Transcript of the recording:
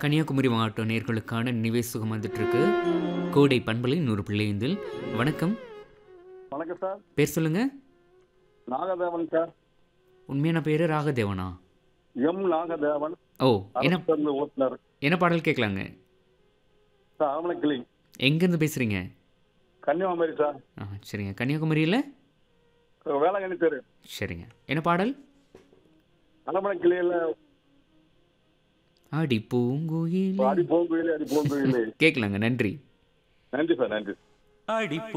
கன்னியாகுமரி மாவட்ட நேர்களுக்கான நினைவே சுகம் வந்துட்டு இருக்கு கோடை பண்பலை நூறு பிள்ளைந்தில் வணக்கம் வணக்கம் சார் பேர் சொல்லுங்க நாகதேவன் சார் உண்மையான பேரு ராகதேவனா எம் நாகதேவன் ஓ என்ன அரசு பேருந்து ஓட்டுநர் என்ன பாடல் கேட்கலாங்க சார் ஆவணக்கிளி எங்கேருந்து பேசுறீங்க கன்னியாகுமரி சார் ஆ சரிங்க கன்னியாகுமரியில் வேளாங்கண்ணி தெரு சரிங்க என்ன பாடல் அலமணக்கிளியில் அடி பூங்குயில் அடி போங்குயிலே அடி போங்குயிலே கேட்கலாங்க நன்றி நன்றி சார் நன்றி அடி